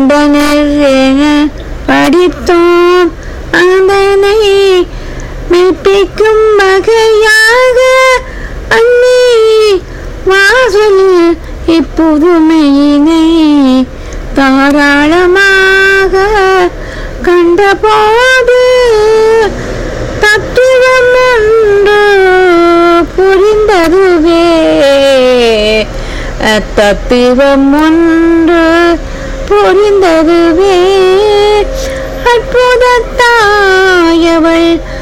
அந்தனர் என படித்தோம் அதனை மெய்ப்பிக்கும் வகையாக அன்னி வாசல் இப்புதுமையினை தாராளமாக கண்டபோது தத்துவம் ஒன்று புரிந்ததுவே தத்துவம் ஒன்று புரிந்ததுவே அற்புதத்தாயவள்